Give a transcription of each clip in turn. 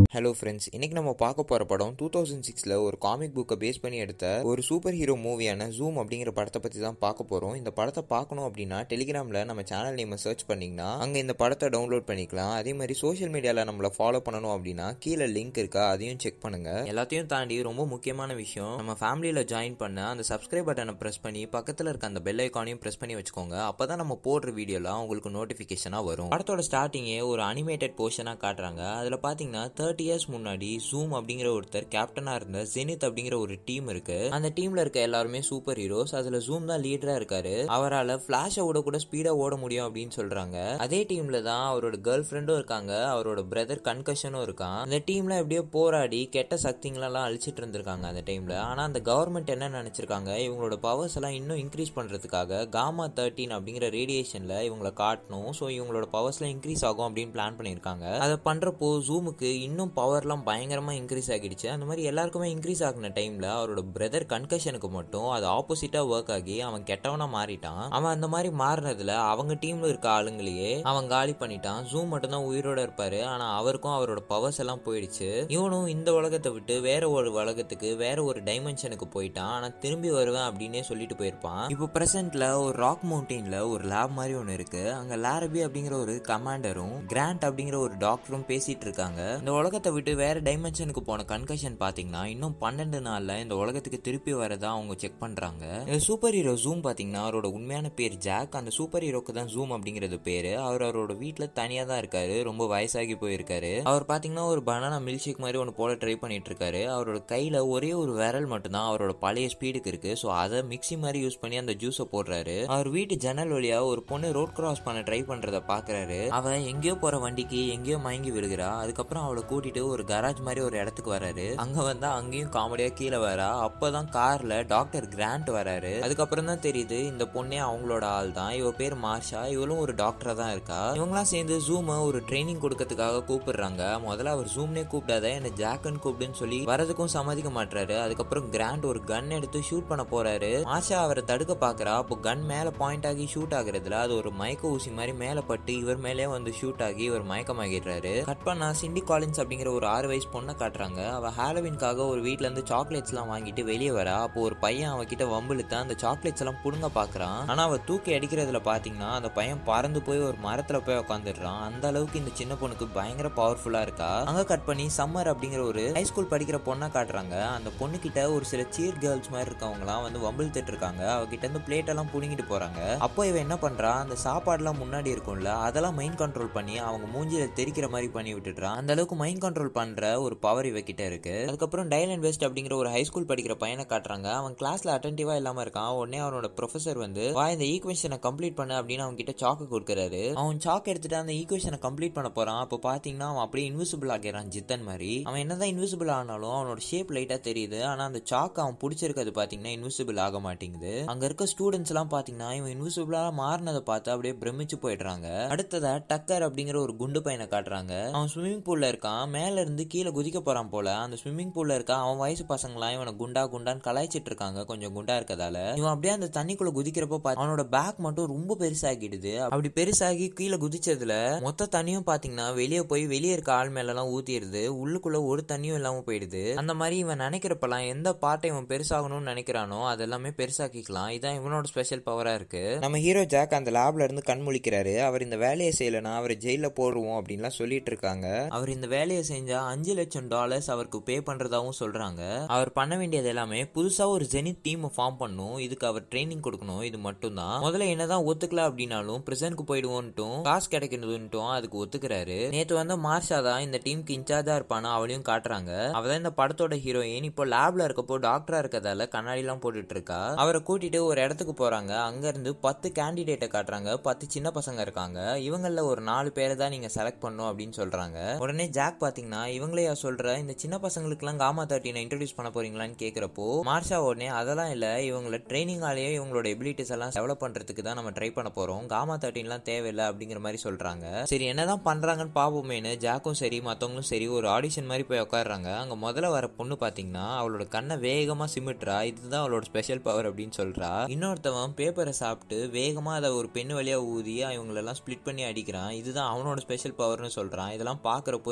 hello friends இன்னைக்கு நம்ம பார்க்க போகிற படம் டூ தௌசண்ட் சிக்ஸில் ஒரு காமிக் புக்கை பேஸ் பண்ணி எடுத்த ஒரு சூப்பர் ஹீரோ மூவியான ஜூம் அப்படிங்கிற படத்தை பற்றி தான் பார்க்க போகிறோம் இந்த படத்தை பார்க்கணும் அப்படின்னா டெலிகிராமில் நம்ம சேனல் நேமை சர்ச் பண்ணிங்கன்னா அங்கே இந்த படத்தை டவுன்லோட் பண்ணிக்கலாம் அதே மாதிரி சோஷியல் மீடியாவில் நம்மளை ஃபாலோ பண்ணணும் அப்படின்னா கீழே லிங்க் இருக்கா அதையும் செக் பண்ணுங்க எல்லாத்தையும் தாண்டி ரொம்ப முக்கியமான விஷயம் நம்ம ஃபேமிலியில் ஜாயின் பண்ண அந்த சப்ஸ்கிரைப் பட்டனை ப்ரெஸ் பண்ணி பக்கத்தில் இருக்க அந்த பெல் ஐக்கானையும் ப்ரெஸ் பண்ணி வச்சுக்கோங்க அப்போ தான் நம்ம போடுற வீடியோலாம் உங்களுக்கு நோட்டிஃபிகேஷனாக வரும் படத்தோட ஸ்டார்டிங்கே ஒரு அனிமேட்டட் போர்ஷனாக காட்டுறாங்க அதில் பார்த்தீங்கன்னா தேர்ட்டி இயர்ஸ் முன்னாடி ஜூம் அப்படிங்கிற ஒருத்தர் கேப்டனா இருந்த ஜெனித் அப்படிங்கிற ஒரு டீம் இருக்கு அந்த டீம்ல இருக்க எல்லாருமே சூப்பர் ஹீரோஸ் அதுல ஜூம் தான் லீடரா இருக்காரு அவரால் பிளாஷை விட கூட ஸ்பீடா ஓட முடியும் அப்படின்னு சொல்றாங்க அதே டீம்ல தான் அவரோட கேர்ள் ஃப்ரெண்டும் இருக்காங்க அவரோட பிரதர் கன்கஷனும் இருக்கான் அந்த டீம்ல எப்படியோ போராடி கெட்ட சக்திங்களெல்லாம் அழிச்சிட்டு இருந்திருக்காங்க அந்த டைம்ல ஆனா அந்த கவர்மெண்ட் என்ன நினைச்சிருக்காங்க இவங்களோட பவர்ஸ் எல்லாம் இன்னும் இன்க்ரீஸ் பண்றதுக்காக காமா தேர்ட்டின் அப்படிங்கிற ரேடியேஷன்ல இவங்களை காட்டணும் ஸோ இவங்களோட பவர்ஸ்லாம் இன்க்ரீஸ் ஆகும் அப்படின்னு பிளான் பண்ணியிருக்காங்க அதை பண்றப்போ ஜூமுக்கு இன்னும் பவர்லாம் பயங்கரமா இன்க்ரீஸ் ஆகிடுச்சு அந்த மாதிரி எல்லாருக்குமே இன்க்ரீஸ் ஆகின டைம்ல அவரோட பிரதர் கன்கஷனுக்கு மட்டும் அது ஆப்போசிட்டா ஒர்க் ஆகி அவன் கெட்டவனா மாறிட்டான் அவன் அந்த மாதிரி மாறினதுல அவங்க டீம்ல இருக்க ஆளுங்களையே அவன் காலி பண்ணிட்டான் ஜூம் மட்டும் தான் உயிரோட இருப்பாரு ஆனா அவருக்கும் அவரோட பவர்ஸ் எல்லாம் போயிடுச்சு இவனும் இந்த உலகத்தை விட்டு வேற ஒரு உலகத்துக்கு வேற ஒரு டைமென்ஷனுக்கு போயிட்டான் ஆனா திரும்பி வருவேன் அப்படின்னே சொல்லிட்டு போயிருப்பான் இப்போ பிரசன்ட்ல ஒரு ராக் மவுண்டெயின்ல ஒரு லேப் மாதிரி ஒன்று இருக்கு அங்க லாரபி அப்படிங்கிற ஒரு கமாண்டரும் கிராண்ட் அப்படிங்கிற ஒரு டாக்டரும் பேசிட்டு இருக்காங்க இந்த உலகத்தை விட்டு வேற டைமென்ஷனுக்கு போன கன்கஷன் பாத்தீங்கன்னா இன்னும் பன்னெண்டு நாள்ல இந்த உலகத்துக்கு திருப்பி வரதா அவங்க செக் பண்றாங்க இந்த சூப்பர் ஹீரோ ஜூம் பாத்தீங்கன்னா அவரோட உண்மையான பேர் ஜாக் அந்த சூப்பர் ஹீரோக்கு தான் ஜூம் அப்படிங்கிறது பேரு அவர் அவரோட வீட்டுல தனியா தான் இருக்காரு ரொம்ப வயசாகி போயிருக்காரு அவர் பாத்தீங்கன்னா ஒரு பனானா மில்க் ஷேக் மாதிரி ஒன்று போல ட்ரை பண்ணிட்டு இருக்காரு அவரோட கையில ஒரே ஒரு விரல் மட்டும்தான் அவரோட பழைய ஸ்பீடுக்கு இருக்கு ஸோ அதை மிக்ஸி மாதிரி யூஸ் பண்ணி அந்த ஜூஸை போடுறாரு அவர் வீட்டு ஜன்னல் வழியா ஒரு பொண்ணு ரோட் கிராஸ் பண்ண ட்ரை பண்றத பாக்குறாரு அவ எங்கேயோ போற வண்டிக்கு எங்கேயோ மயங்கி விழுகிறா அதுக்கப்புறம் அவளை கூட்டிட்டு ஒரு கராஜ் மாதிரி ஒரு இடத்துக்கு வராரு அங்க வந்தா அங்கேயும் காமெடியா கீழே வரா அப்பதான் கார்ல டாக்டர் கிராண்ட் வராரு அதுக்கப்புறம் தான் தெரியுது இந்த பொண்ணே அவங்களோட ஆள் தான் இவ பேர் மார்ஷா இவளும் ஒரு டாக்டரா தான் இருக்கா இவங்களாம் சேர்ந்து ஜூமை ஒரு ட்ரைனிங் கொடுக்கறதுக்காக கூப்பிடுறாங்க முதல்ல அவர் ஜூம்னே கூப்பிடாத என்ன ஜாக்கன் கூப்பிடுன்னு சொல்லி வரதுக்கும் சம்மதிக்க மாட்டாரு அதுக்கப்புறம் கிராண்ட் ஒரு கன் எடுத்து ஷூட் பண்ண போறாரு மார்ஷா அவரை தடுக்க பாக்குறா அப்போ கன் மேல பாயிண்ட் ஆகி ஷூட் ஆகுறதுல அது ஒரு மயக்க ஊசி மாதிரி மேல பட்டு இவர் மேலே வந்து ஷூட் ஆகி இவர் மயக்கமாகிடுறாரு கட் பண்ணா சிண்டி காலின்ஸ் அப்படிங்கிற ஒரு ஆறு வயசு பொண்ணை காட்டுறாங்க அவ ஹாலோவின்காக ஒரு வீட்ல இருந்து சாக்லேட்ஸ் எல்லாம் வாங்கிட்டு வெளியே வரா அப்போ ஒரு பையன் அவகிட்ட வம்பிழுத்து அந்த சாக்லேட்ஸ் எல்லாம் புடுங்க பாக்குறான் ஆனா அவ தூக்கி அடிக்கிறதுல பாத்தீங்கன்னா அந்த பையன் பறந்து போய் ஒரு மரத்துல போய் உட்காந்துடுறான் அந்த அளவுக்கு இந்த சின்ன பொண்ணுக்கு பயங்கர பவர்ஃபுல்லா இருக்கா அங்க கட் பண்ணி சம்மர் அப்படிங்கிற ஒரு ஹை ஸ்கூல் படிக்கிற பொண்ணை காட்டுறாங்க அந்த பொண்ணு கிட்ட ஒரு சில சீர் கேர்ள்ஸ் மாதிரி இருக்கவங்கலாம் வந்து வம்பிழுத்துட்டு இருக்காங்க அவகிட்ட இருந்து பிளேட் எல்லாம் புடுங்கிட்டு போறாங்க அப்போ இவ என்ன பண்றா அந்த சாப்பாடுலாம் முன்னாடி இருக்கும்ல அதெல்லாம் மைண்ட் கண்ட்ரோல் பண்ணி அவங்க மூஞ்சில தெரிக்கிற மாதிரி பண்ணி விட்டுடுறான் அந்த அளவுக்கு மைண்ட் கண்ட்ரோல் பண்ற ஒரு பவர் இவகிட்ட இருக்கு அதுக்கப்புறம் டைலன் வெஸ்ட் அப்படிங்கிற ஒரு ஹை ஸ்கூல் படிக்கிற பையனை காட்டுறாங்க அவன் கிளாஸ்ல அட்டன்டிவா இல்லாம இருக்கான் உடனே அவனோட ப்ரொஃபசர் வந்து வா இந்த ஈக்குவேஷனை கம்ப்ளீட் பண்ண அப்படின்னு அவன் கிட்ட சாக்கு கொடுக்குறாரு அவன் சாக் எடுத்துட்டு அந்த ஈக்குவேஷனை கம்ப்ளீட் பண்ண போறான் அப்போ பாத்தீங்கன்னா அவன் அப்படியே இன்விசிபிள் ஆகிறான் ஜித்தன் மாதிரி அவன் என்னதான் இன்விசிபிள் ஆனாலும் அவனோட ஷேப் லைட்டா தெரியுது ஆனா அந்த சாக் அவன் பிடிச்சிருக்கிறது பாத்தீங்கன்னா இன்விசிபிள் ஆக மாட்டேங்குது அங்க இருக்க ஸ்டூடெண்ட்ஸ் எல்லாம் பாத்தீங்கன்னா இவன் இன்விசிபிளா மாறினதை பார்த்து அப்படியே பிரமிச்சு போயிடுறாங்க அடுத்ததா டக்கர் அப்படிங்கிற ஒரு குண்டு பையனை காட்டுறாங்க அவன் ஸ்விம்மிங் பூல்ல இருக்கான் மேல இருந்து கீழே குதிக்க போறான் போல அந்த ஸ்விம்மிங் பூல்ல இருக்க அவன் வயசு பசங்களாம் இவனை குண்டா குண்டான்னு கலாய்ச்சிட்டு இருக்காங்க கொஞ்சம் குண்டா இருக்கதால இவன் அப்படியே அந்த தண்ணிக்குள்ள குதிக்கிறப்போ பாத்து- அவனோட பேக் மட்டும் ரொம்ப பெருசாகிடுது அப்படி பெருசாகி கீழே குதிச்சதுல மொத்த தண்ணியும் பாத்தீங்கன்னா வெளியே போய் வெளியே இருக்க ஆள் மேல எல்லாம் ஊத்திடுது உள்ளுக்குள்ள ஒரு தண்ணியும் இல்லாம போயிடுது அந்த மாதிரி இவன் நினைக்கிறப்பெல்லாம் எந்த பார்ட்டை இவன் பெருசாகணும்னு நினைக்கிறானோ அதெல்லாமே பெருசாக்கிக்கலாம் இதான் இவனோட ஸ்பெஷல் பவரா இருக்கு நம்ம ஹீரோ ஜாக் அந்த லேப்ல இருந்து கண் முழிக்கிறாரு அவர் இந்த வேலையை செய்யலைன்னா அவரை ஜெயில போடுவோம் அப்படின்லாம் சொல்லிட்டு இருக்காங்க அவர் இந்த வேலையை செஞ்சா அஞ்சு லட்சம் டாலர்ஸ் அவருக்கு பே பண்றதாவும் சொல்றாங்க அவர் பண்ண வேண்டியது எல்லாமே புதுசா ஒரு ஜெனித் டீம் ஃபார்ம் பண்ணும் இதுக்கு அவர் ட்ரைனிங் கொடுக்கணும் இது மட்டும் தான் முதல்ல என்னதான் ஒத்துக்கல அப்படின்னாலும் பிரசன்ட்க்கு போயிடுவோன்ட்டும் காசு கிடைக்கணும்ட்டும் அதுக்கு ஒத்துக்கிறாரு நேத்து வந்து மார்ஷா தான் இந்த டீமுக்கு இன்சார்ஜா இருப்பானா அவளையும் காட்டுறாங்க அவதான் இந்த படத்தோட ஹீரோயின் இப்போ லேப்ல இருக்கப்போ டாக்டரா இருக்கதால கண்ணாடி எல்லாம் போட்டுட்டு இருக்கா அவரை கூட்டிட்டு ஒரு இடத்துக்கு போறாங்க அங்க இருந்து பத்து கேண்டிடேட்டை காட்டுறாங்க பத்து சின்ன பசங்க இருக்காங்க இவங்கள ஒரு நாலு பேரை தான் நீங்க செலக்ட் பண்ணும் அப்படின்னு சொல்றாங்க உடனே ஜாக் பாத்தீங்கன்னா இவங்களையா சொல்ற இந்த சின்ன பசங்களுக்கு எல்லாம் காமா தேர்ட்டினை இன்ட்ரடியூஸ் பண்ண போறீங்களான்னு கேக்குறப்போ மார்ஷா உடனே அதெல்லாம் இல்ல இவங்கள ட்ரைனிங்காலேயே இவங்களோட எபிலிட்டிஸ் எல்லாம் டெவலப் பண்றதுக்கு தான் நம்ம ட்ரை பண்ண போறோம் காமா தேர்ட்டின்லாம் தேவையில்லை அப்படிங்கிற மாதிரி சொல்றாங்க சரி என்னதான் பண்றாங்கன்னு பாப்போமேனு ஜாக்கும் சரி மத்தவங்களும் சரி ஒரு ஆடிஷன் மாதிரி போய் உட்காடுறாங்க அங்க முதல்ல வர பொண்ணு பாத்தீங்கன்னா அவளோட கண்ணை வேகமா சிமிட்றா இதுதான் அவளோட ஸ்பெஷல் பவர் அப்படின்னு சொல்றா இன்னொருத்தவன் பேப்பரை சாப்பிட்டு வேகமா அதை ஒரு பெண்ணு வழியா ஊதி இவங்களெல்லாம் ஸ்ப்ளிட் பண்ணி அடிக்கிறான் இதுதான் அவனோட ஸ்பெஷல் பவர்னு சொல்றான் இதெல்லாம் பாக்குறப்போ ஜாக்கு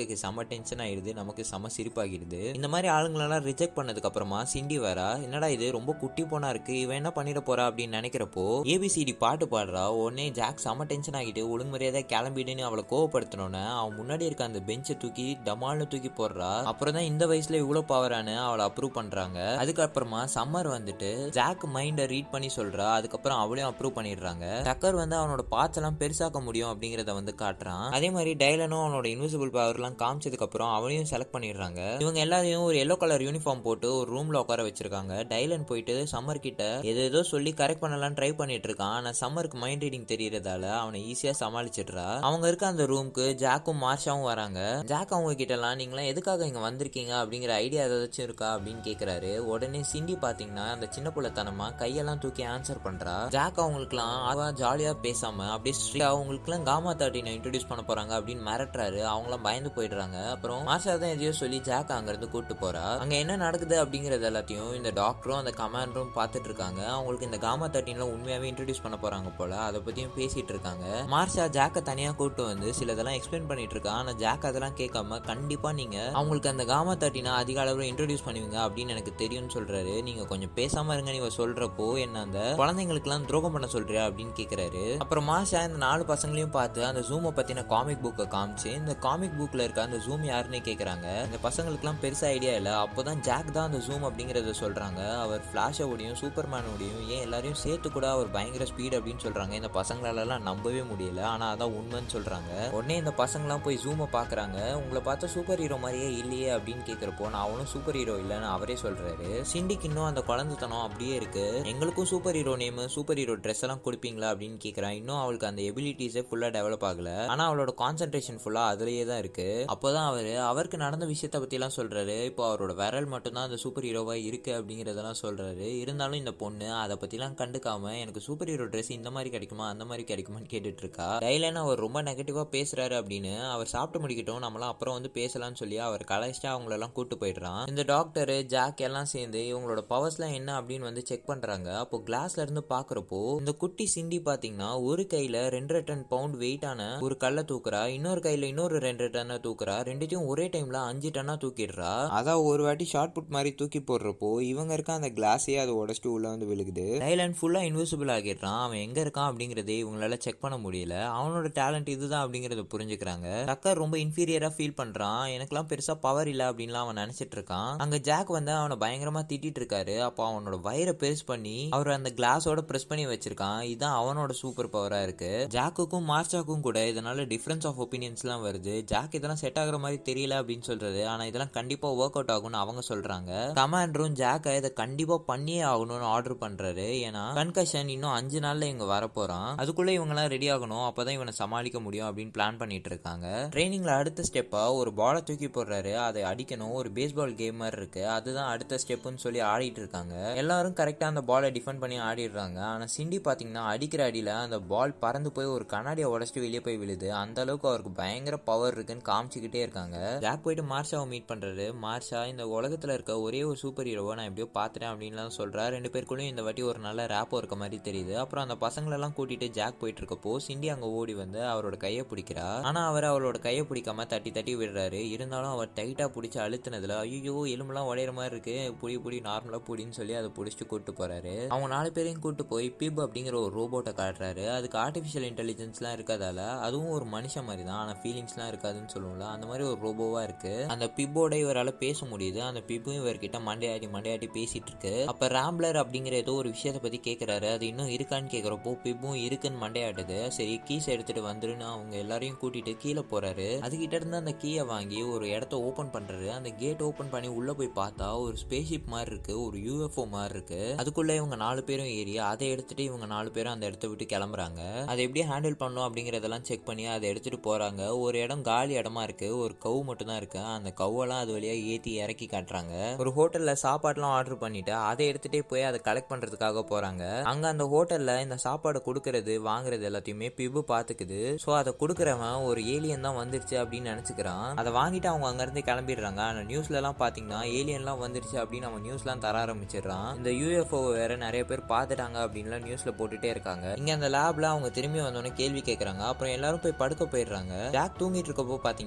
ஜாக்குக்கு செம டென்ஷன் ஆயிடுது நமக்கு செம சிரிப்பாகிடுது இந்த மாதிரி ஆளுங்களெல்லாம் ரிஜெக்ட் பண்ணதுக்கு அப்புறமா சிண்டி வரா என்னடா இது ரொம்ப குட்டி போனா இருக்கு இவன் என்ன பண்ணிட போறா அப்படின்னு நினைக்கிறப்போ ஏபிசிடி பாட்டு பாடுறா உடனே ஜாக் செம டென்ஷன் ஆகிட்டு ஒழுங்கு மரியாதை கிளம்பிடுன்னு அவளை கோவப்படுத்தினோன்னே அவன் முன்னாடி இருக்க அந்த பெஞ்சை தூக்கி டமால்னு தூக்கி போடுறா அப்புறம் தான் இந்த வயசுல இவ்வளவு பவரானு அவளை அப்ரூவ் பண்றாங்க அதுக்கப்புறமா சம்மர் வந்துட்டு ஜாக் மைண்டை ரீட் பண்ணி சொல்றா அதுக்கப்புறம் அவளையும் அப்ரூவ் பண்ணிடுறாங்க டக்கர் வந்து அவனோட பார்ட்ஸ் எல்லாம் பெருசாக்க முடியும் அப்படிங்கறத வந்து காட்டுறான் அதே மாதிரி டைலனும் அவனோட இன்விசிபிள் பவர் எல்லாம் காமிச்சதுக்கு அப்புறம் அவளையும் செலக்ட் பண்ணிடுறாங்க இவங்க எல்லாரையும் ஒரு எல்லோ கலர் யூனிஃபார்ம் போட்டு ஒரு ரூம்ல உட்கார வச்சிருக்காங்க டைலன் போயிட்டு சம்மர் கிட்ட எது ஏதோ சொல்லி கரெக்ட் பண்ணலாம் ட்ரை பண்ணிட்டு இருக்கான் ஆனா சம்மருக்கு மைண்ட் ரீடிங் தெரியறதால அவனை ஈஸியா சமாளிச்சிடுறா அவங்க இருக்க அந்த ரூமுக்கு ஜாக்கும் மார்ஷாவும் வராங்க ஜாக் அவங்க கிட்ட எல்லாம் நீங்களாம் எதுக்காக இங்க வந்திருக்கீங்க அப்படிங்கிற ஐடியா ஏதாச்சும் இருக்கா அப்படின்னு கேக்குறாரு உடனே சிண்டி பாத்தீங்கன்னா அந்த சின்ன புள்ளத்தனமா கையெல்லாம் தூக்கி ஆன்சர் பண்றா ஜாக் அவங்களுக்குலாம் அவ ஜாலியா பேசாம அப்படியே ஸ்ட்ரீட் அவங்களுக்குலாம் காமா தேர்ட்டினை இன்ட்ரடியூஸ் பண்ண போறாங்க அப்படின்னு மிரட்டுறாரு அவங்களாம் பயந்து போயிடுறாங்க அப்புறம் மாஷா தான் எதையோ சொல்லி ஜாக் அங்க இருந்து கூட்டு போறா அங்க என்ன நடக்குது அப்படிங்கறது எல்லாத்தையும் இந்த டாக்டரும் அந்த கமாண்டரும் பார்த்துட்டு இருக்காங்க அவங்களுக்கு இந்த காமா தேர்ட்டின்ல உண்மையாவே இன்ட்ரடியூஸ் பண்ண போறாங்க போல அதை பத்தியும் பேசிட்டு இருக்காங்க மார்ஷா ஜாக்க தனியா கூட்டு வந்து சிலதெல்லாம் எக்ஸ்பிளைன் பண்ணிட்டு இருக்கா ஆனா ஜாக் அதெல்லாம் கேட்காம கண்டிப்பா நீங்க அவங்களுக்கு அந்த காமா தேர்ட்டினா அதிக அளவில் இன்ட்ரடியூஸ் பண்ணுவீங்க அப்படின்னு எனக்கு தெரியும்னு சொல்றாரு நீங்க கொஞ்சம் பேசாம இருங்க நீங்க சொல்றப்போ என்ன அந்த குழந்தைங்களுக்குலாம் துரோகம் பண்ண சொல்றியா அப்படின்னு கேக்குறாரு அப்புறம் மாஷா இந்த நாலு பசங்களையும் பார்த்து அந்த ஜூமை பத்தின காமிக் புக்கை காமிச்சு இந்த காமிக் புக்ல இருக்க அந்த ஜூம் யாருன்னு கேக்குறாங்க இந்த பசங்களுக்குலாம் பெருசா ஐடியா இல்ல அப்போதான் ஜாக் தான் அந்த ஜூம் அப்படிங்கறத சொல்றாங்க அவர் ஃபிளாஷோடையும் சூப்பர்மேனோடையும் ஏன் எல்லாரையும் சேர்த்து கூட அவர் பயங்கர ஸ்பீட் அப்படின்னு சொல்றாங்க இந்த பசங்களாலலாம் நம்பவே முடியல ஆனா அதான் உண்மைன்னு சொல்றாங்க உடனே இந்த பசங்களாம் போய் ஜூமை பாக்குறாங்க உங்களை பார்த்தா சூப்பர் ஹீரோ மாதிரியே இல்லையே அப்படின்னு கேக்குறப்போ நான் அவனும் சூப்பர் ஹீரோ இல்லைன்னு அவரே சொல்றாரு சிண்டிக்கு இன்னும் அந்த குழந்தைத்தனம் அப்படியே இருக்கு எங்களுக்கும் super hero name super hero dress எல்லாம் கொடுப்பீங்களா அப்படின்னு கேக்குறான் இன்னும் அவளுக்கு அந்த எபிலிட்டிஸே ஃபுல்லா டெவலப் ஆகல ஆனா அவளோட கான்சென்ட்ரேஷன் ஃபுல்லா அதுலயே தான் இருக்கு அப்போதான் அவரு அவருக்கு நடந்த விஷயத்த பத்தி எல்லாம் சொல்றாரு இப்போ அவரோட விரல் மட்டும்தான் அந்த சூப்பர் ஹீரோவா இருக்கு அப்படிங்கறதெல்லாம் சொல்றாரு இருந்தாலும் இந்த பொண்ணு அதை பத்திலாம் கண்டுக்காம எனக்கு சூப்பர் ஹீரோ ட்ரெஸ் இந்த மாதிரி கிடைக்குமா அந்த மாதிரி கிடைக்குமான்னு கேட்டுட்டு இருக்கா டைலன் அவர் ரொம்ப நெகட்டிவா பேசுறாரு அப்படின்னு அவர் சாப்பிட்டு முடிக்கட்டும் நம்மளாம் அப்புறம் வந்து பேசலாம்னு சொல்லி அவர் கலாய்ச்சிட்டு அவங்களெல்லாம் கூட்டு போயிடுறான் இந்த டாக்டர் ஜாக் எல்லாம் சேர்ந்து இவங்களோட பவர்ஸ்லாம் என்ன அப்படின்னு வந்து செக் பண்றாங்க அப்போ கிளாஸ்ல இருந்து பாக்குறப்போ இந்த குட்டி சிண்டி பாத்தீங்கன்னா ஒரு கையில ரெண்டரை டன் பவுண்ட் வெயிட்டான ஒரு கல்லை தூக்குறா இன்னொரு கையில இன்னொரு ரெண்டு டன்னா தூக்குறா ரெண்டுத்தையும் ஒரே டைம்ல அஞ்சு டன்னா தூக்கிடுறா அதான் ஒரு வாட்டி ஷார்ட் புட் மாதிரி தூக்கி போடுறப்போ இவங்க இருக்க அந்த கிளாஸே அது உடச்சிட்டு உள்ள வந்து விழுகுது டைலண்ட் ஃபுல்லா இன்விசிபிள் ஆகிடுறான் அவன் எங்க இருக்கான் அப்படிங்கறதே இவங்களால செக் பண்ண முடியல அவனோட டேலண்ட் இதுதான் அப்படிங்கறத புரிஞ்சுக்கிறாங்க டக்கர் ரொம்ப இன்ஃபீரியரா ஃபீல் பண்றான் எனக்குலாம் பெருசா பவர் இல்ல அப்படின்லாம் அவன் நினைச்சிட்டு இருக்கான் அங்க ஜாக் வந்து அவனை பயங்கரமா திட்டிட்டு இருக்காரு அப்போ அவனோட வயிறை பெருசு பண்ணி அவர் அந்த கிளாஸோட பிரஸ் பண்ணி வச்சிருக்கான் இதான் அவனோட சூப்பர் பவரா இருக்கு ஜாக்குக்கும் மார்ச்சாக்கும் கூட இதனால டிஃபரன்ஸ் ஆஃப் ஒப்பீனியன்ஸ்லாம் வருது ஜாக் இதெல்லாம் செட் ஆகுற மாதிரி தெரியல அப்படின்னு சொல்றது ஆனா இதெல்லாம் கண்டிப்பா ஒர்க் அவுட் ஆகும்னு அவங்க சொல்றாங்க கமாண்டரும் ஜாக்கை இதை கண்டிப்பா பண்ணியே ஆகணும்னு ஆர்டர் பண்றாரு ஏன்னா கன்கஷன் இன்னும் அஞ்சு நாள்ல இவங்க வரப்போறான் அதுக்குள்ள இவங்க எல்லாம் ரெடி ஆகணும் அப்பதான் இவனை சமாளிக்க முடியும் அப்படின்னு பிளான் பண்ணிட்டு இருக்காங்க ட்ரைனிங்ல அடுத்த ஸ்டெப்பா ஒரு பாலை தூக்கி போடுறாரு அதை அடிக்கணும் ஒரு பேஸ்பால் கேம் மாதிரி இருக்கு அதுதான் அடுத்த ஸ்டெப்னு சொல்லி ஆடிட்டு இருக்காங்க எல்லாரும் கரெக்டா அந்த பாலை டிஃபெண்ட் பண்ணி ஆடிடுறாங்க ஆனா சிண்டி பாத்தீங்கன்னா அடிக்கிற அடியில அந்த பால் பறந்து போய் ஒரு கண்ணாடியை உடச்சிட்டு வெளியே போய் விழுது அந்த அளவுக்கு அவருக்கு பயங்கர பவர் இருக்குன்னு காமிச்சுக்கிட்டே இருக்காங்க ஜாக் போயிட்டு மார்ஷாவை மீட் பண்றாரு மார்ஷா இந்த உலகத்துல இருக்க ஒரே ஒரு சூப்பர் ஹீரோவை நான் எப்படியோ பாத்துட்டேன் அப்படின்லாம் சொல்றா ரெண்டு பேருக்குள்ளயும் இந்த வாட்டி ஒரு நல்ல ரேப்போ இருக்க மாதிரி தெரியுது அப்புறம் அந்த பசங்களெல்லாம் கூட்டிட்டு ஜாக் போயிட்டு இருக்கப்போ சிண்டி அங்க ஓடி வந்து அவரோட கையை பிடிக்கிறா ஆனா அவர் அவளோட கையை பிடிக்காம தட்டி தட்டி விடுறாரு இருந்தாலும் அவர் டைட்டா பிடிச்சி அழுத்தினதுல ஐயோ எலும்புலாம் உடையிற மாதிரி இருக்கு புடி புடி நார்மலா புடின்னு சொல்லி அதை பிடிச்சிட்டு கூட்டு போறாரு அவங்க நாலு பேரையும் கூட்டு போய் பிப் அப்படிங்கிற ஒரு ரோபோட்டை காட்டுறாரு அதுக்கு ஆர்டிஃபிஷியல் இன்டெலிஜென்ஸ்லாம் இருக்காதால அதுவும் ஒரு மனுஷன் மாதிரி தான் ஆனா ஃபீலிங்ஸ்லாம் இருக்காதுன்னு சொல்லுவோம்ல அந்த மாதிரி ஒரு ரோபோவா இருக்கு அந்த பிப்போட இவரால் பேச முடியுது அந்த பிப்பும் இவர்கிட்ட மண்டையாட்டி மண்டையாட்டி பேசிட்டு இருக்கு அப்ப ராம்லர் அப்படிங்கிற ஏதோ ஒரு விஷயத்தை பத்தி கேக்குறாரு அது இன்னும் இருக்கான்னு கேக்குறப்போ பிப்பும் இருக்குன்னு மண்டையாட்டுது சரி கீஸ் எடுத்துட்டு வந்துருன்னு அவங்க எல்லாரையும் கூட்டிட்டு கீழே போறாரு அதுகிட்ட இருந்து அந்த கீயை வாங்கி ஒரு இடத்த ஓபன் பண்றாரு அந்த கேட் ஓபன் பண்ணி உள்ள போய் பார்த்தா ஒரு ஸ்பேஸ்ஷிப் மாதிரி இருக்கு ஒரு யூஎஃப்ஓ மாதிரி இருக்கு அதுக்குள்ள இவங்க நாலு பேரும் ஏறி அதை எடுத்துட்டு இவங்க நாலு பேரும் அந்த இடத்த விட்டு கிளம்புறாங்க அதை எப்படி ஹேண்டில் பண்ணும் அப்படிங்கறதெல்லாம் செக் பண்ணி அதை எடுத்துட்டு போறாங்க ஒரு இடம் காலி இடமா இருக்கு ஒரு கவு மட்டும் தான் இருக்கு அந்த கவ்வெல்லாம் அது வழியா ஏத்தி இறக்கி காட்டுறாங்க ஒரு ஹோட்டல்ல சாப்பாடுலாம் ஆர்டர் பண்ணிட்டு அதை எடுத்துட்டே போய் அதை கலெக்ட் பண்றதுக்காக போறாங்க அங்க அந்த ஹோட்டல்ல இந்த சாப்பாடு கொடுக்கறது வாங்குறது எல்லாத்தையுமே பிபு பாத்துக்குது சோ அதை கொடுக்கறவன் ஒரு ஏலியன் தான் வந்துருச்சு அப்படின்னு நினைச்சுக்கிறான் அதை வாங்கிட்டு அவங்க அங்க இருந்து கிளம்பிடுறாங்க ஆனா நியூஸ்ல எல்லாம் பாத்தீங்கன்னா ஏலியன்லாம் வந்துருச்சு அப்படின்னு அவன் நியூஸ்லாம் தர ஆரம்பிச்சிடுறான் இந்த யூஎஃப்ஓ வேற நிறைய பேர் பார்த்துட்டாங்க அப்படின்லாம் நியூஸ்ல போட்டுட்டே இருக்காங்க இங்க அந்த லேப்ல அவங்க திரும்பி வந்தோடனே கேள்வி கேட்கறாங்க அப்புறம் எல்லாரும் போய் படுக்க போயிடுறாங்க ஜாக் தூங்கிட்டு இருக்கப்போ பாத்தீங்கன்னா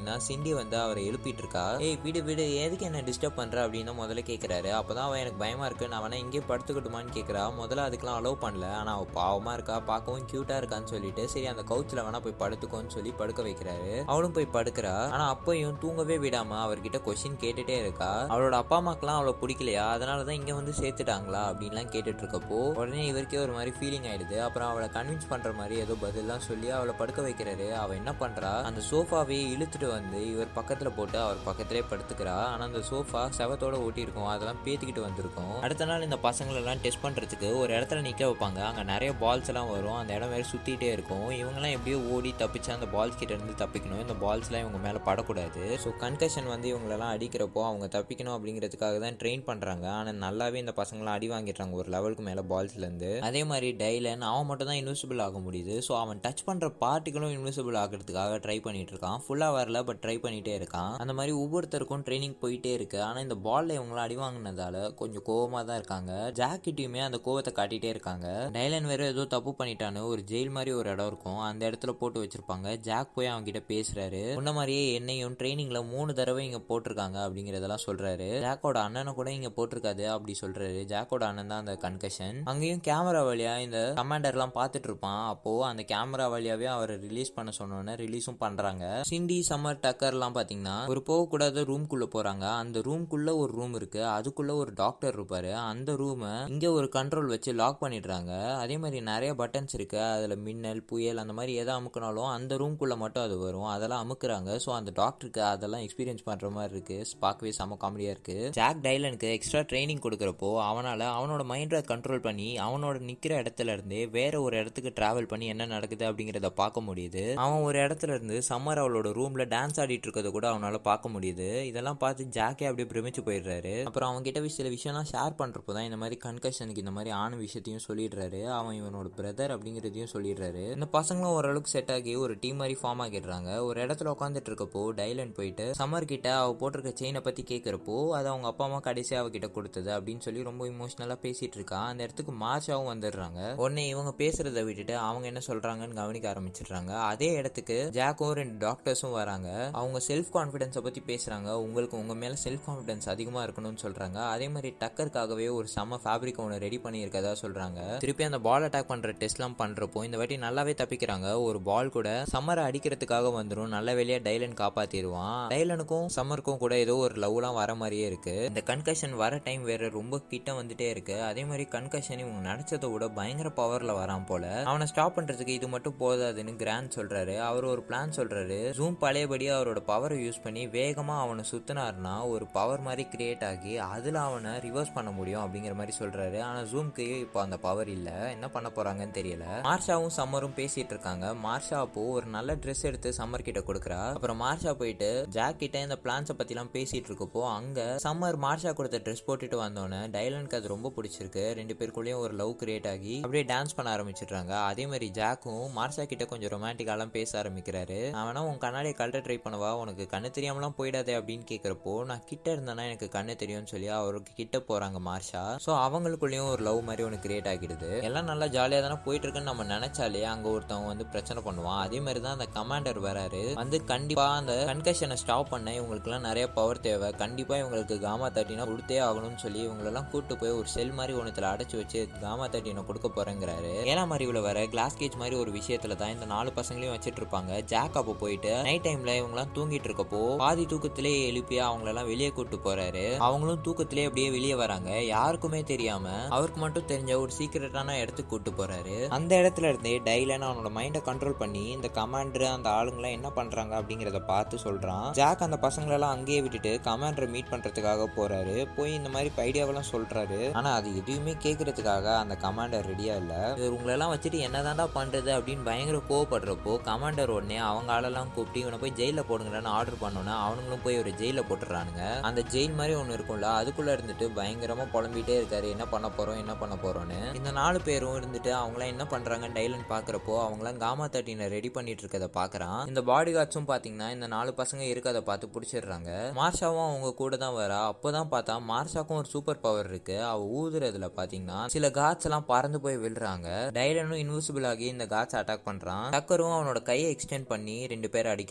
தான் சிண்டி வந்து அவரை எழுப்பிட்டு இருக்கா ஏய் விடு விடு எதுக்கு என்ன டிஸ்டர்ப் பண்ற அப்படின்னு தான் முதல்ல கேக்குறாரு அப்பதான் அவன் எனக்கு பயமா இருக்கு நான் வேணா இங்கே படுத்துக்கட்டுமான்னு கேக்குறா முதல்ல அதுக்கெல்லாம் அலோவ் பண்ணல ஆனா அவ பாவமா இருக்கா பார்க்கவும் கியூட்டா இருக்கான்னு சொல்லிட்டு சரி அந்த கவுச்சில் வேணா போய் படுத்துக்கோன்னு சொல்லி படுக்க வைக்கிறாரு அவளும் போய் படுக்கிறா ஆனா அப்பையும் தூங்கவே விடாம அவர்கிட்ட கொஸ்டின் கேட்டுட்டே இருக்கா அவளோட அப்பா அம்மாக்கெல்லாம் அவளை பிடிக்கலையா அதனால தான் இங்க வந்து சேர்த்துட்டாங்களா அப்படின்லாம் கேட்டுட்டு இருக்கப்போ உடனே இவருக்கே ஒரு மாதிரி ஃபீலிங் ஆயிடுது அப்புறம் அவளை கன்வின்ஸ் பண்ற மாதிரி ஏதோ பதிலாம் சொல்லி அவளை படுக்க வைக்கிறாரு அவ என்ன பண்றா அந்த சோஃபாவே இழுத்துட்டு வந்து இவர் பக்கத்துல போட்டு அவர் பக்கத்திலே படுத்துக்கிறா ஆனா அந்த சோஃபா செவத்தோட ஓட்டி இருக்கும் அதெல்லாம் பேத்திக்கிட்டு வந்திருக்கும் அடுத்த நாள் இந்த பசங்களெல்லாம் டெஸ்ட் பண்றதுக்கு ஒரு இடத்துல நிக்க வைப்பாங்க அங்க நிறைய பால்ஸ் எல்லாம் வரும் அந்த இடம் வேற சுத்திட்டே இருக்கும் இவங்கெல்லாம் எப்படியோ ஓடி தப்பிச்சு அந்த பால்ஸ் கிட்ட இருந்து தப்பிக்கணும் இந்த பால்ஸ்லாம் இவங்க மேல படக்கூடாது ஸோ கன்கஷன் வந்து இவங்களெல்லாம் அடிக்கிறப்போ அவங்க தப்பிக்கணும் அப்படிங்கிறதுக்காக தான் ட்ரெயின் பண்றாங்க ஆனா நல்லாவே இந்த பசங்களாம் அடி வாங்கிடுறாங்க ஒரு லெவலுக்கு மேல பால்ஸ்ல இருந்து அதே மாதிரி டைலன் அவன் மட்டும் தான் இன்விசிபிள் ஆக முடியுது ஸோ அவன் டச் பண்ற பார்ட்டிகளும் இன்விசிபிள் ஆகிறதுக்காக ட்ரை பண்ணிட்டு இருக்கான் ஃபுல்லா வரல பட் ட்ரை பண்ணிட்டே இருக்கான் அந்த மாதிரி ஒவ்வொருத்தருக்கும் ட்ரைனிங் போயிட்டே இருக்கு ஆனா இந்த பால்ல இவங்களாம் அடி வாங்கினதால கொஞ்சம் கோவமா தான் இருக்காங்க ஜாக்கிட்டையுமே அந்த கோவத்தை காட்டிட்டே இருக்காங்க டைலன் வேற ஏதோ தப்பு பண்ணிட்டான்னு ஒரு ஜெயில் மாதிரி ஒரு இடம் இருக்கும் அந்த இடத்துல போட்டு வச்சிருப்பாங்க ஜாக் போய் அவங்க கிட்ட பேசுறாரு முன்ன மாதிரியே என்னையும் ட்ரைனிங்ல மூணு தடவை இங்க போட்டிருக்காங்க அப்படிங்கறதெல்லாம் சொல்றாரு ஜாக்கோட அண்ணனை கூட இங்க போட்டிருக்காது அப்படி சொல்றாரு ஜாக்கோட அண்ணன் தான் அந்த கன்கஷன் அங்கேயும் கேமரா வழியா இந்த கமாண்டர்லாம் பார்த்துட்டு இருப்பான் அப்போ அந்த கேமரா வழியாவே அவரை ரிலீஸ் பண்ண சொன்னோன்னே ரிலீஸும் பண்றாங்க சிண்டி சம்மர் டக்கர்லாம் பாத்தீங்கன்னா ஒரு போகக்கூடாத ரூம்குள்ள போறாங்க அந்த ரூம்குள்ள ஒரு ரூம் இருக்கு அதுக்குள்ள ஒரு டாக்டர் இருப்பாரு அந்த ரூமை இங்க ஒரு கண்ட்ரோல் வச்சு லாக் பண்ணிடுறாங்க அதே மாதிரி நிறைய பட்டன்ஸ் இருக்கு அதுல மின்னல் புயல் அந்த மாதிரி எதை அமுக்கினாலும் அந்த ரூம்குள்ள மட்டும் அது வரும் அதெல்லாம் அமுக்குறாங்க ஸோ அந்த டாக்டருக்கு அதெல்லாம் எக்ஸ்பீரியன்ஸ் பண்ற மாதிரி இருக்கு பார்க்கவே செம காமெடியா இருக்கு ஜாக் டைலனுக்கு எக்ஸ்ட்ரா ட்ரைனிங் கொடுக்குறப்போ அவனால அவனோட மைண்டை கண்ட்ரோல் பண்ணி அவனோட நிக்கிற இடத்துல இருந்தே வேற ஒரு இடத்துக்கு டிராவல் பண்ணி என்ன நடக்குது அப்படிங்கறத பார்க்க முடியுது அவன் ஒரு இடத்துல இருந்து சம்மர் அவளோட ரூம்ல டான்ஸ் ஆடிட்டு இருக்கிறத கூட அவனால பார்க்க முடியுது இதெல்லாம் பார்த்து ஜாக்கே அப்படியே பிரமிச்சு போயிடுறாரு அப்புறம் அவங்க கிட்ட சில விஷயம்லாம் ஷேர் பண்றப்போ தான் இந்த மாதிரி கன்கஷனுக்கு இந்த மாதிரி ஆன விஷயத்தையும் சொல்லிடுறாரு அவன் இவனோட பிரதர் அப்படிங்கிறதையும் சொல்லிடுறாரு இந்த பசங்களும் ஓரளவுக்கு செட் ஆகி ஒரு டீம் மாதிரி ஃபார்ம் ஆகிடுறாங்க ஒரு இடத்துல உட்காந்துட்டு இருக்கப்போ டைலன் போயிட்டு சம்மர் கிட்ட அவ போட்டிருக்க செயினை பத்தி கேட்கறப்போ அது அவங்க அப்பா அம்மா கடைசி அவகிட்ட கொடுத்தது அப்படின்னு சொல்லி ரொம்ப இமோஷனலா பேசிட்டு இருக்கா அந்த இடத்துக்கு மார்ஷாவும் வந்துடுறாங்க உடனே இவங்க பேசுறதை விட்டுட்டு அவங்க என்ன சொல்றாங்கன்னு கவனிக்க ஆரம்பிச்சிடுறாங்க அதே இடத்துக்கு ஜாக்கும் ரெண்டு டாக்டர்ஸும் வராங்க அவங்க செல்ஃப் கான்ஃபிடன்ஸை பத்தி பேசுறாங்க உங்களுக்கு உங்க மேல செல்ஃப் கான்ஃபிடன்ஸ் அதிகமா இருக்கணும்னு சொல்றாங்க அதே மாதிரி டக்கருக்காகவே ஒரு செம்ம ஃபேப்ரிக் ஒன்று ரெடி பண்ணியிருக்கதா சொல்றாங்க திருப்பி அந்த பால் அட்டாக் பண்ற டெஸ்ட்லாம் பண்றப்போ இந்த வாட்டி நல்லாவே தப்பிக்கிறாங்க ஒரு பால் கூட சம்மரை அடிக்கிறதுக்காக வந்துடும் நல்ல வேலையா டைலன் காப்பாத்திடுவான் டைலனுக்கும் சம்மருக்கும் கூட ஏதோ ஒரு லவ்லாம் வர மாதிரியே இருக்கு இந்த கன்கஷன் வர டைம் வேற ரொம்ப கிட்ட வந்துட்டே இருக்கு அதே மாதிரி கன்கஷன் இவங்க நினைச்சதை விட பயங்கர பவர்ல வரான் போல அவனை ஸ்டாப் பண்றதுக்கு இது மட்டும் போதாதுன்னு கிராண்ட் சொல்றாரு அவர் ஒரு பிளான் சொல்றாரு ஜூம் பழையபடி அவரோட பவரை யூஸ் பண்ணி வேகமா அவனை சுத்தினாருன்னா ஒரு பவர் மாதிரி கிரியேட் ஆகி அதுல அவனை ரிவர்ஸ் பண்ண முடியும் அப்படிங்கிற மாதிரி சொல்றாரு ஆனா ஜூம்க்கு இப்போ அந்த பவர் இல்ல என்ன பண்ண போறாங்கன்னு தெரியல மார்ஷாவும் சம்மரும் பேசிட்டு இருக்காங்க மார்ஷா அப்போ ஒரு நல்ல ட்ரெஸ் எடுத்து சம்மர் கிட்ட கொடுக்குறா அப்புறம் மார்ஷா போயிட்டு ஜாக் கிட்ட இந்த பிளான்ஸை பத்திலாம் பேசிட்டு இருக்கப்போ அங்க சம்மர் மார்ஷா கொடுத்த ட்ரெஸ் போட்டுட்டு வந்தோன்னே டைலனுக்கு அது ரொம்ப பிடிச்சிருக்கு ரெண்டு பேருக்குள்ளேயும் ஒரு லவ் கிரியேட் ஆகி அப்படியே டான்ஸ் பண்ண ஆரம்பிச்சிடுறாங்க அதே மாதிரி ஜாக்கும் மார்ஷா கிட்ட கொஞ்சம் ரொமான்டிக்காலாம் பேச ஆரம்பிக்கிறாரு அவனா உன் கண்ணாடியை கழட்ட ட்ரை பண்ணவா உனக்கு கண்ணு தெரியாமலாம் போயிடாதே அப்படின்னு கேட்குறப்போ நான் கிட்ட இருந்தேன்னா எனக்கு கண்ணு தெரியும்னு சொல்லி அவருக்கு கிட்ட போறாங்க மார்ஷா ஸோ அவங்களுக்குள்ளேயும் ஒரு லவ் மாதிரி ஒன்று கிரியேட் ஆகிடுது எல்லாம் நல்லா ஜாலியாக தானே போயிட்டு இருக்குன்னு நம்ம நினைச்சாலே அங்க ஒருத்தவங்க வந்து பிரச்சனை பண்ணுவான் அதே மாதிரி தான் அந்த கமாண்டர் வராரு வந்து கண்டிப்பா அந்த கன்கஷனை ஸ்டாப் பண்ண இவங்களுக்குலாம் நிறைய பவர் தேவை கண்டிப்பா இவங்களுக்கு காமா தேர்ட்டினா கொடுத்தே ஆகணும்னு சொல்லி இவங்களெல்லாம் கூட்டு போய் ஒரு செல் மாதிரி ஒன்றுத்துல அடைச்சு வச்சு காமா தேர்ட்டினை கொடுக்க போறேங்கிறாரு ஏழாம் அறிவுல வர கிளாஸ் கேஜ் மாதிரி ஒரு விஷயத்துல தான் இந்த நாலு பசங்களையும் வச்சிட்டு இருப்பாங்க ஜாக் அப்போ போயிட்டு நைட் டைம்ல இவங்கலாம் தூங்கிட்டு இருக்கப்போ பாதி தூக்கத்திலே எழுப்பி அவங்களெல்லாம் வெளியே கூட்டு போறாரு அவங்களும் தூக்கத்திலே அப்படியே வெளியே வராங்க யாருக்குமே தெரியாம அவருக்கு மட்டும் தெரிஞ்ச ஒரு சீக்கிரட்டான இடத்துக்கு கூட்டு போறாரு அந்த இடத்துல இருந்தே டைலன் அவனோட மைண்டை கண்ட்ரோல் பண்ணி இந்த கமாண்டர் அந்த ஆளுங்களாம் என்ன பண்றாங்க அப்படிங்கறத பார்த்து சொல்றான் ஜாக் அந்த பசங்களெல்லாம் அங்கேயே விட்டுட்டு கமாண்டரை மீட் பண்றதுக்காக போறாரு போய் இந்த மாதிரி ஐடியாவெல்லாம் சொல்றாரு ஆனா அது எதுவுமே கேட்கறதுக்காக அந்த கமாண்டர் ரெடியா இல்ல இவர் உங்களெல்லாம் வச்சுட்டு என்னதான்டா பண்றது அப்படின்னு பயங்கர கோவப்படுறப்போ கமாண்டர் உடனே அவங்க ஆளெல்லாம் கூப்பிட்டு இவனை போய் ஜெயில போடுங்கன்னு ஆர்டர் பண்ணோன்னா அவனுங்களும் போய் ஒரு ஜெயில போட்டுறானுங்க அந்த ஜெயில் மாதிரி ஒன்று இருக்கும்ல அதுக்குள்ள இருந்துட்டு பயங்கரமா புலம்பிட்டே இருக்காரு என்ன பண்ண போறோம் என்ன பண்ண போறோம்னு இந்த நாலு பேரும் இருந்துட்டு அவங்களாம் என்ன பண்றாங்க டைலன் பாக்குறப்போ அவங்களாம் காமா தேர்ட்டினை ரெடி பண்ணிட்டு இருக்கத பாக்குறான் இந்த பாடி கார்ட்ஸும் பாத்தீங்கன்னா இந்த நாலு பசங்க இருக்கதை பார்த்து பிடிச்சிடுறாங்க மார்ஷாவும் அவங்க கூட தான் வரா அப்போதான் பார்த்தா மார்ஷாக்கும் ஒரு சூப்பர் பவர் இருக்கு அவ ஊதுறதுல பாத்தீங்கன்னா சில காட்ஸ் எல்லாம் பறந்து போய் விழுறாங்க டைலனும் இன்விசிபிள் ஆகி இந்த காட்ஸ் அட்டாக் பண்றான் டக்கரும் அவனோட கையை எக்ஸ்டெண்ட் பண்ணி ரெண்டு பேர் அடிக்கிறான் இந்த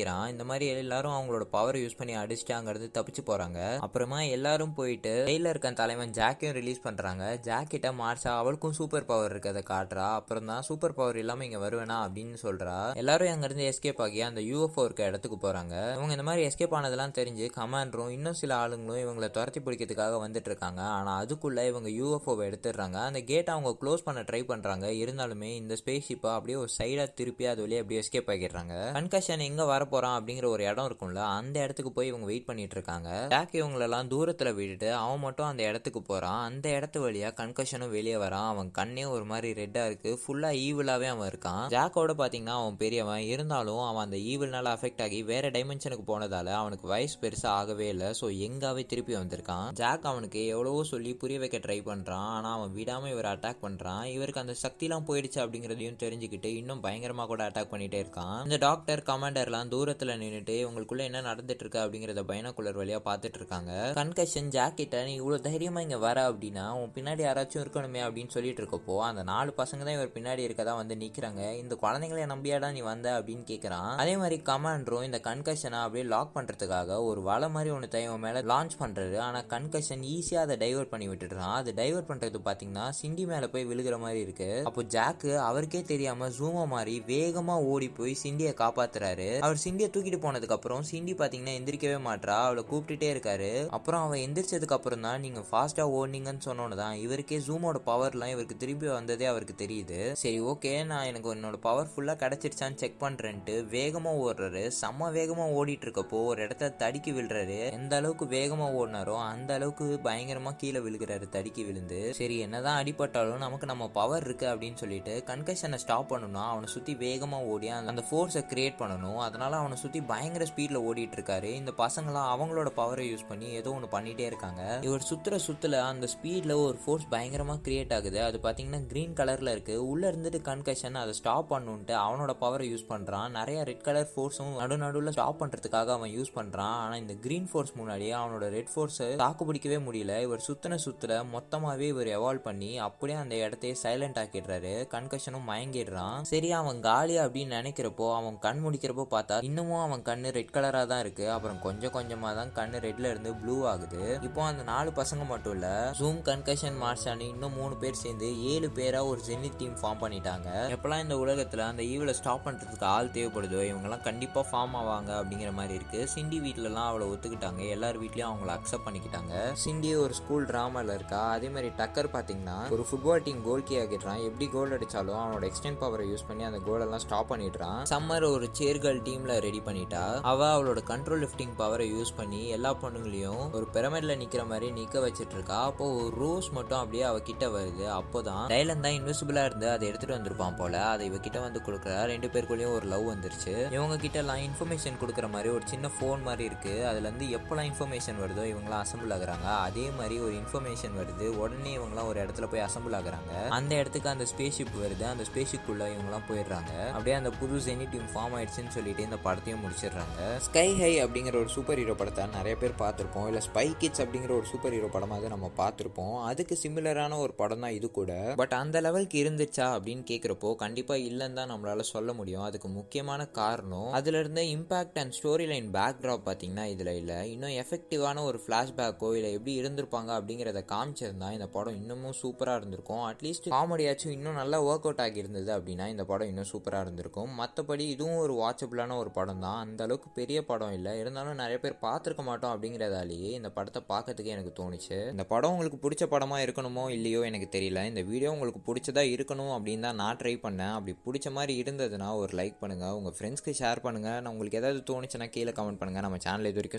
மாதிரி எல்லாரும் அவங்களோட பவர் யூஸ் பண்ணி அடிச்சுட்டு அங்கிருந்து தப்பிச்சு போறாங்க அப்புறமா எல்லாரும் போயிட்டு ஜெயில இருக்க தலைவன் ஜாக்கையும் ரிலீஸ் பண்றாங்க ஜாக் கிட்ட மார்ச்சா அவளுக்கும் சூப்பர் பவர் இருக்கதை காட்டுறா அப்புறம் தான் சூப்பர் பவர் இல்லாம இங்க வருவேனா அப்படின்னு சொல்றா எல்லாரும் அங்க இருந்து எஸ்கேப் ஆகி அந்த யூஎஃப்ஓ இருக்க இடத்துக்கு போறாங்க இவங்க இந்த மாதிரி எஸ்கேப் ஆனதெல்லாம் தெரிஞ்சு கமாண்டரும் இன்னும் சில ஆளுங்களும் இவங்களை துரத்தி பிடிக்கிறதுக்காக வந்துட்டு இருக்காங்க ஆனா அதுக்குள்ள இவங்க யூஎஃப்ஓவை எடுத்துடுறாங்க அந்த கேட் அவங்க க்ளோஸ் பண்ண ட்ரை பண்றாங்க இருந்தாலுமே இந்த ஸ்பேஸ் ஷிப்பை அப்படியே ஒரு சைடா திருப்பி அது வழியே அப்படியே எஸ்கேப் ஆகிடுறாங்க கன்கஷன் எங்க வர போறான் அப்படிங்கிற ஒரு இடம் இருக்கும்ல அந்த இடத்துக்கு போய் இவங்க வெயிட் பண்ணிட்டு இருக்காங்க ஜாக் இவங்களெல்லாம் தூரத்துல விட்டுட்டு அவன் மட்டும் அந்த இடத்துக்கு போறான் அந்த இடத்து வழியா கன்கஷனும் வெளியே வரான் அவன் கண்ணே ஒரு மாதிரி ரெட்டா இருக்கு ஃபுல்லா ஈவிலாவே அவன் இருக்கான் ஜாக்கோட பாத்தீங்கன்னா அவன் பெரியவன் இருந்தாலும் அவன் அந்த ஈவில்னால அஃபெக்ட் ஆகி வேற டைமென்ஷனுக்கு போனதால அவனுக்கு வயசு பெருசா ஆகவே இல்லை ஸோ எங்காவே திருப்பி வந்திருக்கான் ஜாக் அவனுக்கு எவ்வளவோ சொல்லி புரிய வைக்க ட்ரை பண்றான் ஆனா அவன் விடாம இவர் அட்டாக் பண்றான் இவருக்கு அந்த சக்திலாம் போயிடுச்சு அப்படிங்கறதையும் தெரிஞ்சுக்கிட்டு இன்னும் பயங்கரமா கூட அட்டாக் பண்ணிட்டே இருக்கான் இந்த டாக்டர் கமாண்டர்லாம் தூரத்துல நின்னுட்டு இவங்களுக்குள்ள என்ன நடந்துட்டு இருக்கு அப்படிங்கறத பைனாகுலர் வழியா பார்த்துட்டு இருக்காங்க கன்கஷன் ஜாக் கிட்ட நீ இவ்வளவு தைரியமா இங்க வர அப்படின்னா உன் பின்னாடி யாராச்சும் இருக்கணுமே அப்படின்னு சொல்லிட்டு இருக்கப்போ அந்த நாலு பசங்க தான் இவர் பின்னாடி இருக்கதா வந்து நிக்கிறாங்க இந்த குழந்தைங்களை நம்பியாடா நீ வந்த அப்படின்னு கேக்குறான் அதே மாதிரி கமாண்டரும் இந்த கன்கஷனை அப்படியே லாக் பண்றதுக்காக ஒரு வலை மாதிரி ஒன்று தைவன் மேல லான்ச் பண்றாரு ஆனா கன்கஷன் ஈஸியா அதை டைவர்ட் பண்ணி விட்டுடுறான் அது டைவர்ட் பண்றது பாத்தீங்கன்னா சிண்டி மேல போய் விழுகிற மாதிரி இருக்கு அப்போ ஜாக்கு அவருக்கே தெரியாம ஜூமா மாதிரி வேகமா ஓடி போய் சிண்டியை காப்பாத்துறாரு அவர் சிண்டியை தூக்கிட்டு போனதுக்கு அப்புறம் சிண்டி பாத்தீங்கன்னா எந்திரிக்கவே மாட்றா அவளை கூப்பிட்டுட்டே இருக்காரு அப்புறம் அவன் எந்திரிச்சதுக்கு அப்புறம் தான் நீங்க ஃபாஸ்டா ஓடுனீங்கன்னு சொன்னோன்னு தான் இவருக்கே ஜூமோட பவர்லாம் இவருக்கு திரும்பி வந்ததே அவருக்கு தெரியுது சரி ஓகே நான் எனக்கு என்னோட பவர் ஃபுல்லா கிடைச்சிருச்சான்னு செக் பண்றேன்ட்டு வேகமா ஓடுறாரு செம்ம வேகமா ஓடிட்டு இருக்கப்போ ஒரு இடத்த தடுக்கி விழுறாரு எந்த அளவுக்கு வேகமா ஓடினாரோ அந்த அளவுக்கு பயங்கரமா கீழே விழுகிறாரு தடுக்கி விழுந்து சரி என்னதான் அடிபட்டாலும் நமக்கு நம்ம பவர் இருக்கு அப்படின்னு சொல்லிட்டு கன்கஷனை ஸ்டாப் பண்ணணும்னா அவனை சுத்தி வேகமா ஓடி அந்த- அந்த ஃபோர்ஸை கிரியேட் பண்ணணும் அதனால அவனை சுத்தி பயங்கர ஸ்பீட்ல ஓடிட்டு இருக்காரு இந்த பசங்களாம் அவங்களோட பவரை யூஸ் பண்ணி ஏதோ ஒன்று பண்ணிட்டே இருக்காங்க இவர் சுத்துற சுத்துல அந்த ஸ்பீட்ல ஒரு ஃபோர்ஸ் பயங்கரமா கிரியேட் ஆகுது அது பாத்தீங்கன்னா கிரீன் கலர்ல இருக்கு உள்ள இருந்துட்டு கன்கஷன் அதை ஸ்டாப் பண்ணுன்ட்டு அவனோட பவரை யூஸ் பண்றான் நிறைய ரெட் கலர் ஃபோர்ஸும் நடு நடுவில் ஸ்டாப் பண்றதுக்காக அவன் யூஸ் பண்றான் ஆனா இந்த கிரீன் ஃபோர்ஸ் முன்னாடியே அவனோட ரெட் ஃபோர்ஸ் தாக்கு பிடிக்கவே முடியல இவர் சுத்தின சுத்துல மொத்தமாவே இவர் எவால்வ் பண்ணி அப்படியே அந்த இடத்தையே சைலண்ட் ஆக்கிடுறாரு கன்கஷனும் மயங்கிடுறான் சரி அவன் காலியா அப்படின்னு நினைக்கிறப்போ அவன் கண் முடிக்கிறப்போ பார்த்தா இன்னமும் அவன் கண்ணு ரெட் கலரா தான் இருக்கு அப்புறம் கொஞ்சம் கொஞ்சமா தான் கண்ணு ரெட்ல இருந்து ப்ளூ ஆகுது இப்போ அந்த நாலு பசங்க மட்டும் இல்ல ஜூம் கன்கஷன் மார்ஷான்னு இன்னும் மூணு பேர் சேர்ந்து ஏழு பேரா ஒரு ஜெனித் டீம் ஃபார்ம் பண்ணிட்டாங்க எப்பெல்லாம் இந்த உலகத்துல அந்த ஈவில ஸ்டாப் பண்றதுக்கு ஆள் தேவைப்படுதோ இவங்கெல்லாம் கண்டிப்பா ஃபார்ம் ஆவாங்க அப்படிங்கிற மாதிரி இருக்கு சிண்டி வீட்லலாம் அவளை ஒத்துக்கிட்டாங்க எல்லார் வீட்லயும் அவங்கள அக்செப்ட் பண்ணிக்கிட்டாங்க சிண்டி ஒரு ஸ்கூல் டிராமால இருக்கா அதே மாதிரி டக்கர் பாத்தீங்கன்னா ஒரு ஃபுட்பால் டீம் கோல் கீ ஆகிடுறான் எப்படி கோல் அடிச்சாலும் அவனோட எக்ஸ்டென்ட் பவரை யூஸ் பண்ணி அந்த கோல் எல்லாம் ஸ்டாப் பண்ணிடுறான் சம்மர் ஒரு சேர்கள் டீம்ல ரெடி பண்ணிட்டா அவ அவளோட கண்ட்ரோல் லிஃப்டிங் பவரை யூஸ் பண்ணி எல்லா பொண்ணுங்களையும் ஒரு பிரமிட்ல நிக்கிற மாதிரி நிக்க வச்சிட்டு இருக்கா அப்போ ஒரு ரோஸ் மட்டும் அப்படியே அவ கிட்ட வருது அப்போதான் டைலன் தான் இன்விசிபிளா இருந்து அதை எடுத்துட்டு வந்திருப்பான் போல அதை இவ கிட்ட வந்து கொடுக்குறா ரெண்டு பேருக்குள்ளேயும் ஒரு லவ் வந்துருச்சு இவங்க கிட்ட எல்லாம் இன்ஃபர்மேஷன் கொடுக்குற மாதிரி ஒரு சின்ன ஃபோன் மாதிரி இருக்கு அதுல இருந்து எப்பெல்லாம் இன்ஃபர்மேஷன் வருதோ இவங்களாம் அசம்பிள் ஆகுறாங்க அதே மாதிரி ஒரு இன்ஃபர்மேஷன் வருது உடனே இவங்களாம் ஒரு இடத்துல போய் அசம்பிள் ஆகுறாங்க அந்த இடத்துக்கு அந்த ஸ்பேஸ் ஷிப் வருது அந்த ஸ்பேஸ் ஷிப்புக்குள்ள இவங்கலாம் போயிடுறாங்க அப்படியே அந்த புது ஜெனி டீம் ஃபார்ம் ஆயிடுச்சுன்னு சொல்லிட்டு இந்த படத்தையும் முடிச்சிடுறாங்க ஸ்கை ஹை அப்படிங்கிற ஒரு சூப்பர் ஹீரோ படத்தை நிறைய பேர் பார்த்துருப்போம் இல்லை ஸ்பை கிட்ஸ் அப்படிங்கிற ஒரு சூப்பர் ஹீரோ படமாக நம்ம பார்த்துருப்போம் அதுக்கு சிமிலரான ஒரு படம் தான் இது கூட பட் அந்த லெவலுக்கு இருந்துச்சா அப்படின்னு கேட்குறப்போ கண்டிப்பாக இல்லைன்னு தான் நம்மளால சொல்ல முடியும் அதுக்கு முக்கியமான காரணம் அதுல இருந்த impact and storyline backdrop பார்த்தீங்கன்னா இதில் இல்லை இன்னும் எஃபெக்டிவான ஒரு ஃப்ளாஷ்பேக்கோ இல்லை எப்படி இருந்திருப்பாங்க அப்படிங்கிறத காமிச்சிருந்தா இந்த படம் இன்னமும் சூப்பராக இருந்திருக்கும் அட்லீஸ்ட் காமெடியாச்சும் இன்னும் நல்லா ஒர்க் அவுட் ஆகியிருந்தது அப்படின்னா இந்த படம் இன்னும் சூப்பராக இருந்திருக்கும் மற்றபடி இதுவும் ஒரு வாட்சபிளான ஒரு படம் தான் அந்த அளவுக்கு பெரிய படம் இல்லை இருந்தாலும் நிறைய பேர் பார்த்துருக்க மாட்டோம் அப்படிங்கிறதாலேயே இந்த படத்தை பார்க்கறதுக்கு எனக்கு தோணுச்சு இந்த படம் உங்களுக்கு பிடிச்ச படமாக இருக்கணுமோ இல்லையோ எனக்கு தெரியல இந்த வீடியோ உங்களுக்கு பிடிச்சதா இருக்கணும் அப்படின்னு தான் நான் ட்ரை பண்ணேன் அப்படி பிடிச்ச மாதிரி இருந்ததுன்னா ஒரு லைக் பண்ணுங்கள் உங்கள் ஃப்ரெண்ட்ஸ்க்கு ஷேர் பண்ணுங்கள் நான் உங்களுக்கு ஏதாவது தோணுச்சுன்னா கீழே கமெண்ட் பண்ணுங்கள் நம்ம சேனல் இது வரைக்கும்